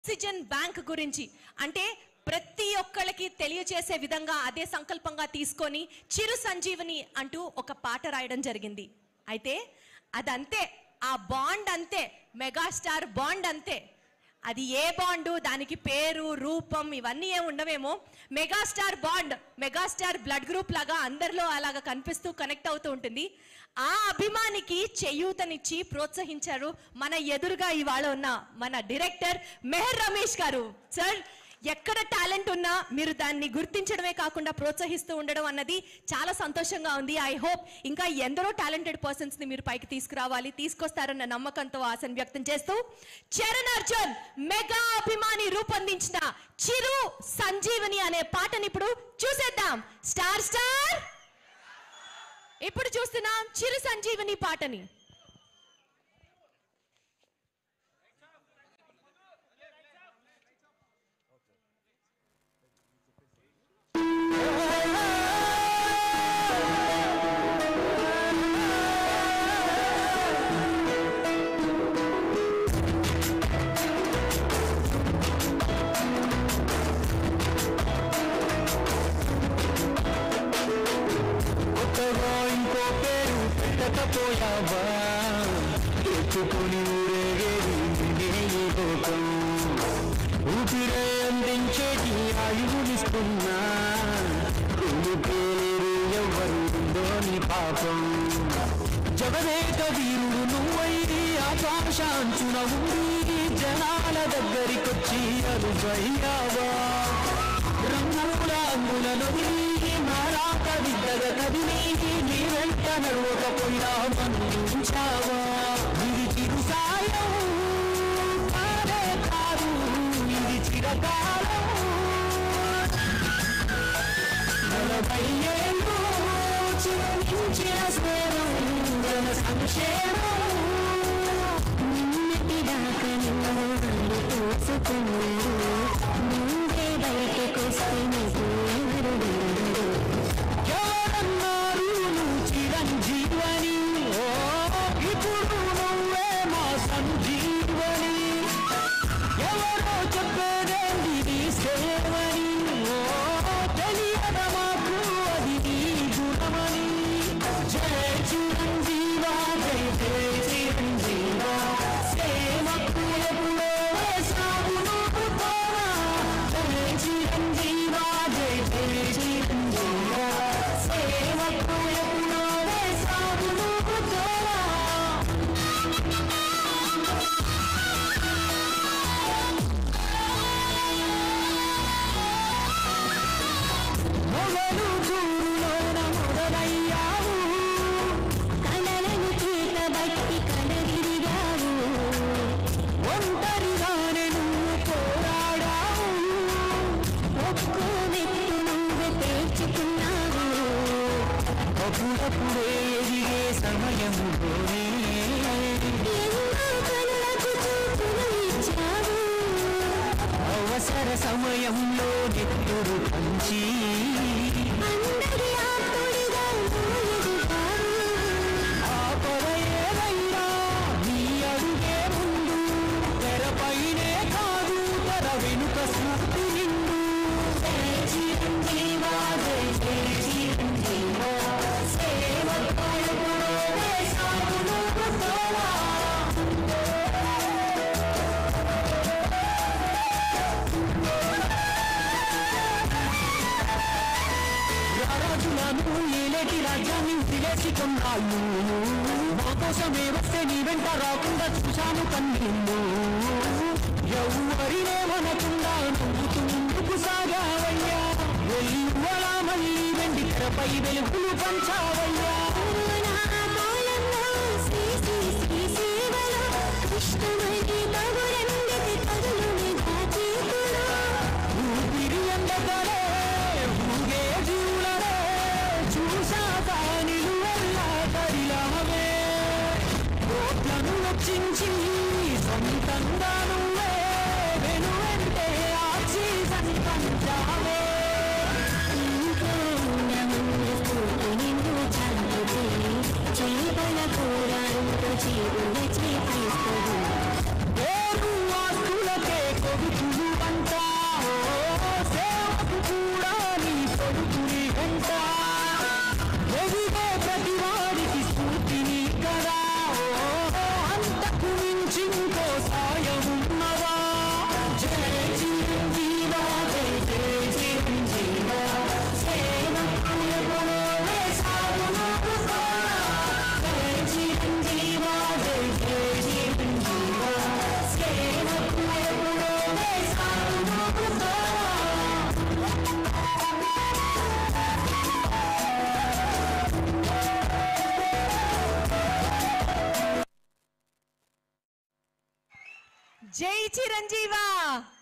Oxygen bank గురించి అంటే ప్రతి ఒక్కళ్ళకి తెలియచేసే విధంగా అదే సంకల్పంగా తీసుకొని చిరు సంజీవని అంటూ ఒక పాట రాయడం జరిగింది అయితే అదంతే ఆ బాండ్ అంతే మెగాస్టార్ బాండ్ అంతే అది ఏ బాండు దానికి పేరు రూపం ఇవన్నీ ఏమి ఉండవేమో megastar bond megastar blood group లాగా అందరిలో అలాగా కనిపిస్తూ కనెక్ట్ అవుతూ ఉంటుంది ఆ అభిమానికి చేయూతనిచ్చి ప్రోత్సహించారు మన ఎదురుగా ఇవాళ ఉన్న మన డైరెక్టర్ మెహర్ రమేష్ గారు సార్ ఎక్కడ టాలెంట్ ఉన్నా మీరు దాన్ని గుర్తించడమే కాకుండా ప్రోత్సహిస్తూ ఉండడం అన్నది చాలా సంతోషంగా ఉంది ఐ హోప్ ఇంకా ఎందరో టాలెంటెడ్ పర్సన్స్ ని మీరు పైకి తీసుకురావాలి తీసుకొస్తారన్న నమ్మకంతో ఆశను వ్యక్తం చేస్తూ చరణ్ అర్జున్ మెగా అభిమాని రూపొందించిన చిరు సంజీవని అనే పాటని ఇప్పుడు చూసేద్దాం స్టార్ స్టార్ ఇప్పుడు చూస్తున్నాం చిరు సంజీవని పాటని కొత్తగా ఇంకో పేరు పెట్టకపోయావా ఎత్తుకుని ఊరేగేది నిన్నే ఈ లోకం ఊపిరే అందించేటి ఆయువునిస్తున్నా రెండు పేరు ఎవ్వరు ఉందో నీ పాపం జగదేక వీరుడు నువ్వై ఆకాశాంచున ఉండి జనాల దగ్గరికొచ్చి అరుగయ్యావా రంగుల అంగులను నీగి నారాక విద్దగ కదిలి నీ వెంట నడవకపోయినా మన్నించావా ఇది చిరు సాయం కాదే కాదు ఇది చిరకాలం నలభై ఏళ్ళు చిరించిన స్నేహం జన సంక్షేమం నిన్నటిదాకా నిన్ను వాళ్ళు తోసుకున్నారు ముందే బయటకొస్తే నీకు ఎవరు ఉండరు ఎవరన్నారు నువ్వు చిరంజీవని ఓ ఇప్పుడు నువ్వే మా సంజీవని ఎవరో చెప్పేదేంటి నీ సేవని ఓ తెలియద మాకు అది నీ గుణమని జయ చిరంజీవ జయ జయ చిరంజీవ సేవకు ఎప్పుడో వేసావు నువ్వు తోరా జయ చిరంజీవ జయ జయ చిరంజీవ సేవకు ఎప్పుడో వేసావు నువ్వు తోరా మొగలు చూరులోన మొదలయ్యావు కళలను చేత బట్టి కడగిరిగావు ఒంటరిగానే నువ్వు పోరాడావు ఒక్కో మెట్టు నువ్వు పేర్చుకున్నావు అప్పుడప్పుడే ఎదిగే సమయములోనే ఎన్నో కనులకు చూపులు ఇచ్చావు అవసర సమయంలో నెత్తురు పంచి అందరి ఆత్ముడిగా నువ్వు ఎదిగావు ఆపద ఏదైనా నీ అడుగే ముందు తెరపైనే కాదు తెర వెనుక స్ఫూర్తి నిండు జయ చిరంజీవ జయ జయ చిరంజీవ సేవకు ఎప్పుడో వేశావు నువ్వు తోడా. రాజులను ఏలేటి రాజ్యాన్ని తిలేసి కొన్నాళ్ళు మా కోసమే వస్తే నీ వెంట రాకుండా చూశాను కన్నీళ్ళు ఎవరినే మనకుండా నవ్వుతూ ముందుకు సాగావయ్యా వెల్లువలా మళ్ళీ వెండి తెరపై వెలుగులు పంచావయ్యా కరోనా కాలంలో శ్రీ శ్రీ శ్రీ సేవలో కృష్ణమణి తగురంగతి పదులుని దాచేతుడు ఊపిరి అందగలే ఊగే జీవులనే చూశాక నిలువెల్లా తరిలావే కోట్లను రక్షించి సొంతంగా నువ్వే వెనువెంటే ఆక్సిజన్ పంచావే ఇంట్లో ఉన్న ముందు స్ఫూర్తి నిన్ను చంపితే చేపల కూర అంటూ చీరుల చేపిస్తుంది పేరు ఆస్తులకే కొడుకు జై చిరంజీవా